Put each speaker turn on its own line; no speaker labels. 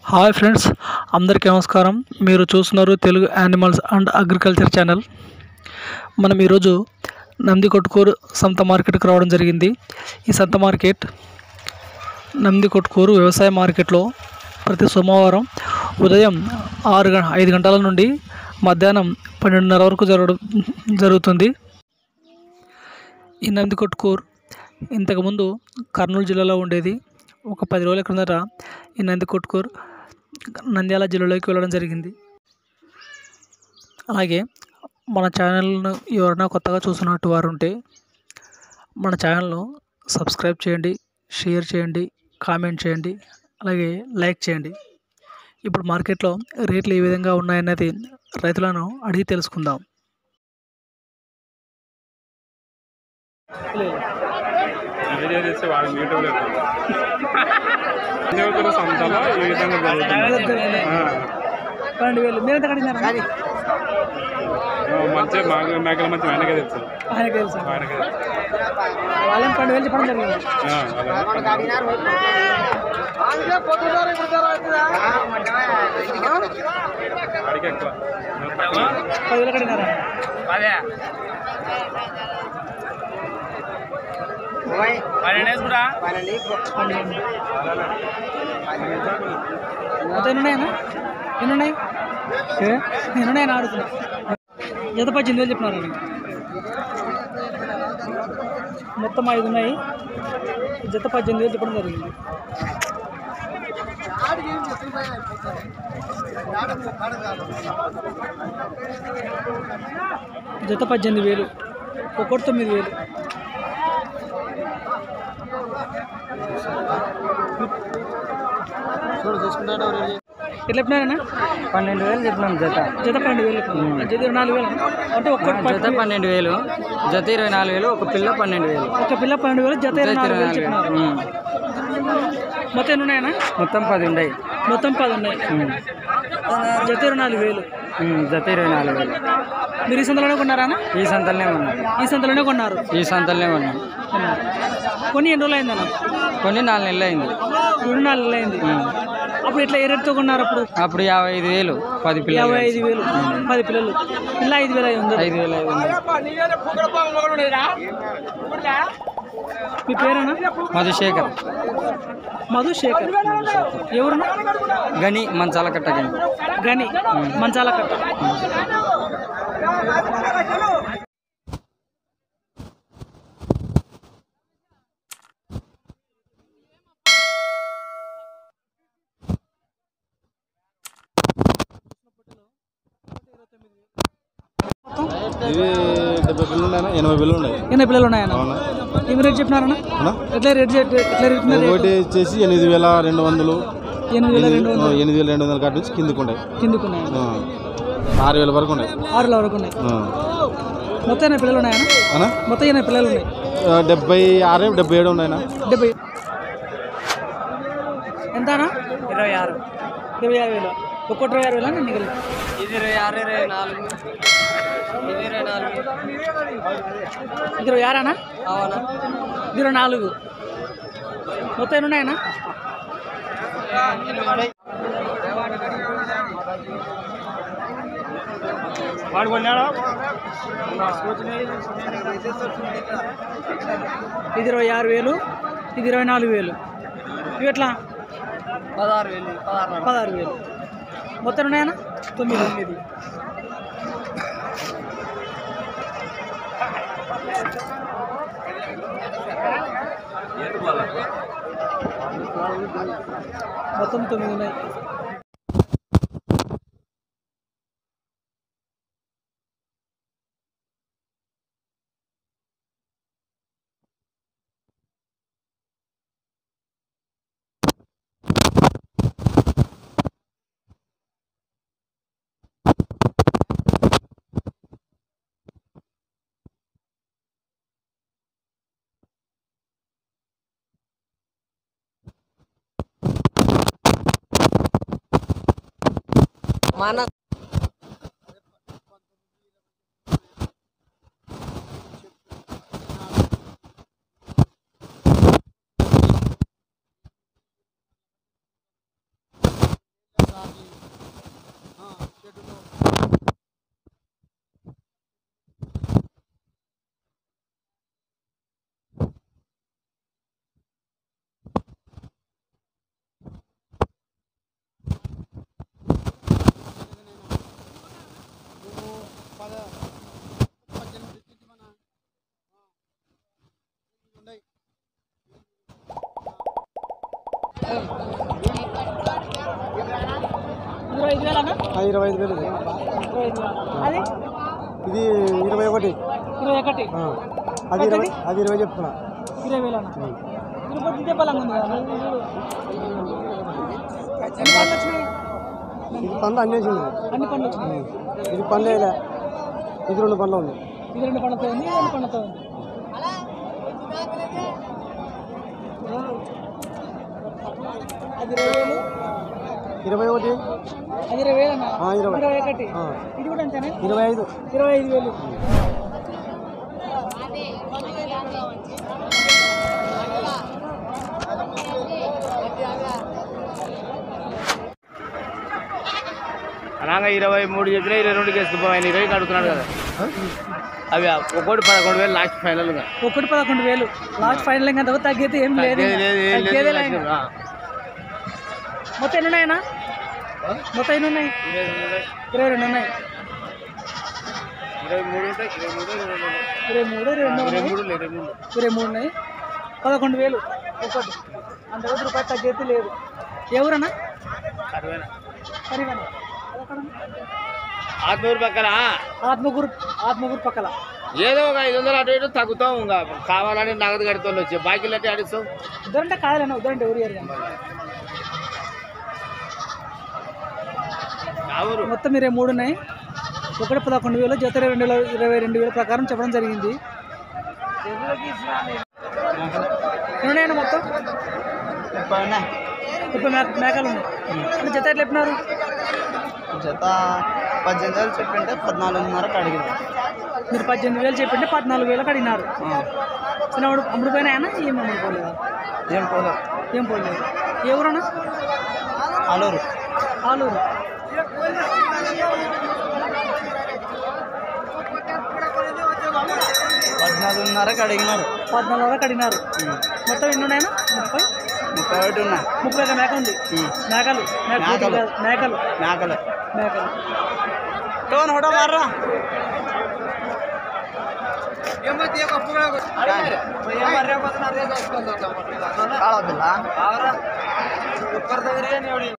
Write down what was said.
Hi friends అందరికీ నమస్కారం మీరు చూస్తున్నారు Telugu animals and agriculture channel మనం ఈరోజు నంది కొట్టుకూరు సంత మార్కెట్కి రావడం జరిగింది ఈ సంత మార్కెట్ నంది కొట్టుకూరు వ్యవసాయ మార్కెట్లో ప్రతి సోమవారం ఉదయం ఆరు గం ఐదు గంటల నుండి మధ్యాహ్నం పన్నెండున్నర వరకు జరగడం జరుగుతుంది ఈ నంది కొట్టుకూరు ఇంతకుముందు కర్నూలు జిల్లాలో ఉండేది ఒక పది రోజుల క్రిందట ఈ నంది కొట్టుకూరు నంద్యాల జిల్లాలోకి వెళ్ళడం జరిగింది అలాగే మన ఛానల్ను ఎవరైనా కొత్తగా చూస్తున్నట్టు వారు ఉంటే మన ఛానల్ను సబ్స్క్రైబ్ చేయండి షేర్ చేయండి కామెంట్ చేయండి అలాగే లైక్ చేయండి ఇప్పుడు మార్కెట్లో రేట్లు ఏ విధంగా ఉన్నాయన్నది రైతులను అడిగి తెలుసుకుందాం
వీడియో తీసి వాడు యూట్యూబ్లో యువకుల సంతలో ఈ విధంగా జరుగుతుంది ఆ.
పన్నెండు వేలు మీరు ఎంత కడిగినారా
ఆ, మధ్య మేక- మేకల మధ్య వెనక తెచ్చు
ఆయనకి తెలుసు
ఆయనకే తెలుసు.
వాళ్ళేం పన్నెండు వేలు చెప్పడం జరిగింది
ఆ, అలాగే. వాడికి ఎక్కువ
పది వేలు కడిగినారా పన్నెండు మొత్తం ఎన్ని ఉన్నాయన్నా ఎన్ని ఉన్నాయి ఏ? ఎన్ని ఉన్నాయని ఆడుతున్నా జత పద్దెనిమిది వేలు చెప్పినారు మొత్తం ఐదు ఉన్నాయి జత పద్దెనిమిది వేలు చెప్పడం జరిగింది జత పద్దెనిమిది వేలు ఒక్కటి తొమ్మిది వేలు ఎట్లా చెప్పినారన్నా
పన్నెండు వేలు చెప్పినాం జత
జత పన్నెండు వేలు జత ఇరవై నాలుగు వేలు అంటే ఒక్కటి
జత పన్నెండు వేలు జత ఇరవై నాలుగు వేలు ఒక పిల్ల పన్నెండు వేలు
ఒక పిల్ల పన్నెండు వేలు జత ఇరవై
జత
నాలుగు
ఇరవై
వేలు
నాలుగు వేలు
చెప్పినారు
ఉమ్.
మొత్తం ఎన్ని ఉన్నాయన్నా
మొత్తం పది ఉన్నాయి
మొత్తం పది ఉన్నాయి
ఉమ్.
జత ఇరవై నాలుగు వేలు
ఉమ్, జత ఇరవై నాలుగు వేలు
మీరు ఈ సంతలోనే కొన్నారా అన్న?
ఈ సంతలనే ఉన్నాం
ఈ సంతలోనే కొన్నారు
ఈ సంతలనే ఉన్నాం
కొన్నారు. కొన్ని ఎన్ని రోజులు అయిందన్న
కొన్ని నాలుగు నెలలు అయింది
రెండు నాలుగు నెలలు అయింది
ఉమ్.
అప్పుడు ఎట్లా ఏ రేటుతో కొన్నారు అప్పుడు
అప్పుడు యాభై ఐదు వేలు పది పిల్లలు
యాభై ఐదు వేలు పది పిల్లలు పిల్ల ఐదు వేలు అయి ఉంది
ఐదు వేలు ఐదు వందలు
మీ పేరేనా
మధుశేఖర్
మధు శేఖర్ ఎవరున్నా
గని మంచాల కట్ట గని
గని మంచాల కట్ట
ఇవి డెబ్బై బిల్లు ఉన్నాయన్నా ఎనభై బిల్లు ఉన్నాయి
ఎన్ని పిల్లలు ఉన్నాయన్న
అవునా
ఏమి రేట్ చెప్పినారన్న
అవునా?
ఎట్లా రేట్ చెప్- ఎట్లా రేట్ చెప్పినారు?
ఒకటి వచ్చేసి ఎనిమిది వేల రెండు వందలు
ఎనిమిది వేల రెండు
ఎనిమిది
వందలు
ఎనిమిది వేల రెండు వందల కాటి నుంచి కిందికి ఉన్నాయి
కిందకు ఉన్నాయన్న
ఆ. ఆరు వేల వరకు ఉన్నాయి
ఆరుల వరకు ఉన్నాయి
ఆ.
మొత్తం ఎన్ని పిల్లలు ఉన్నాయన్న
అవునా
మొత్తం ఎన్ని పిల్లలు ఉన్నాయి
ఆ, డెబ్బై ఆరు డెబ్బై ఏడు ఉన్నాయన్నా
డెబ్బై ఎంతనా
ఇరవై ఆరు
ఇరవై ఆరు వేలు ఒక్కటి ఇరవై ఆరు వేలు అన్న మిగిలి
ఇది ఇరవై ఆరు ఇరవై నాలుగు ఇది ఇరవై నాలుగు
ఇది ఇరవై ఆరేనా
అవునా
ఇది ఇరవై నాలుగు మొత్తం ఎన్ని ఉన్నాయన్నా
వాడు కొన్నాడా
ఇది ఇరవై ఆరు వేలు ఇది ఇరవై నాలుగు వేలు ఇవి ఎట్లా
పదహారు వేలు పదహారు
పదహారు వేలు మొత్తం ఉన్నాయన్నా తొమ్మిది తొమ్మిది మొత్తం తొమ్మిది ఉన్నాయి
మన
ఇరవై ఐదు వేలనా
ఇరవై ఐదు వేలు ఇది.
ఇరవై ఐదు వేలు అది
ఇది ఇరవై ఒకటి
ఇరవై ఒకటి
ఆ. అది ఇరవై అది ఇరవై చెప్తున్నా
ఇరవై వేలనా తిరుపతి ఇదే బలంగా ఉంది కదా ఎన్ని పండ్లు వచ్చినాయి
ఇది పండ్లు అన్నేసింది
అన్ని పండ్లు వచ్చినాయి
ఇది పండ్లే ఇలా. ఇది రెండు పండ్లు ఉంది
ఇది రెండు పండ్లతో ఉంది ఇది రెండు పండ్లతో ఉంది అది ఇరవై వేలు
ఇరవై ఒకటి
అది ఇరవై వేలన్నా
ఆ, ఇరవై.
ఇరవై ఒకటి
ఆ.
ఇది కూడా అంతేనే
ఇరవై ఐదు
ఇరవై ఐదు వేలు
అలాగా ఇరవై మూడు చెప్పినా ఇరవై రెండు వేసుకుపోయి ఇరవై అడుగుతున్నాడు కదా అవి ఒక్కోటి పదకొండు వేలు లాస్ట్ ఫైనల్గా
ఒకటి పదకొండు వేలు లాస్ట్ ఫైనల్ ఇంకా అంతకు తగ్గేది ఏం లేదు
లేదు, లేదు, ఏం లేదు,
తగ్గేదే లేదు.
ఆ.
మొత్తం ఎన్ని ఉన్నాయన్నా మొత్తం ఎన్ని ఉన్నాయి ఇరవై రెండు ఉన్నాయి
ఇరవై మూడు ఉంటాయి ఇరవై మూడు ఇరవై రెండు
ఇరవై మూడు ఇరవై రెండు
ఇరవై
ఉన్నాయి
మూడు ఇరవై మూడు
ఇరవై మూడు ఉన్నాయి పదకొండు వేలు ఒకటి అంత రోజు రూపాయలు తగ్గేది లేదు ఎవరన్నా
అరవైనా
సరిగానే
ఆత్మూరు పక్కన
ఆత్మగురు ఆత్మగురు పక్కల
ఏదో ఒక ఐదు వందలు అటు ఇటు తగ్గుతాం ఇంకా కావాలని నగదు కడుతూ వచ్చి బాకీలు అంటే అడుస్తాం
ఇద్దరంటే కాదలేనా ఇద్దరంటే ఎవరు ఇయ్యరు కానీ.
కావురు
మొత్తం ఇరవై మూడు ఉన్నాయి ఒకటి పదకొండు వేలు జత ఇరవై రెండు వేల ఇరవై రెండు వేల ప్రకారం చెప్పడం జరిగింది ఎన్ని ఉన్నాయన్న మొత్తం ముప్పై మేక మేకలు ఉన్నాయి అంటే జత ఎట్లా చెప్పినారు
జత పద్దెనిమిది వేలు చెప్పింటే పద్నాలుగున్నరకు అడిగింది
మీరు పద్దెనిమిది వేలు చెప్పింటే పద్నాలుగు వేలకు అడిగినారు చిన్న అమ్ముడు పోయినాయన్నా ఏం అమ్ముడు పోలేదా
ఏం పోలేదు
ఏం పోలేదు ఏ ఊరన్నా
ఆలూరు
ఆలూరు
పద్నాలుగున్నరకు అడిగినారు
పద్నాలుగు వరకు అడిగినారు మొత్తం ఎన్ని ఉన్నాయన్నా ముప్పై
ముప్పై ఒకటి ఉన్నాయి
ముప్పై ఒక మేక ఉంది మేకలు మేక
మేకలు.
కాదు, మేకలు
మేకలే
మేకలు
టోన్ హోటో మార్రా కాళ పిల్ల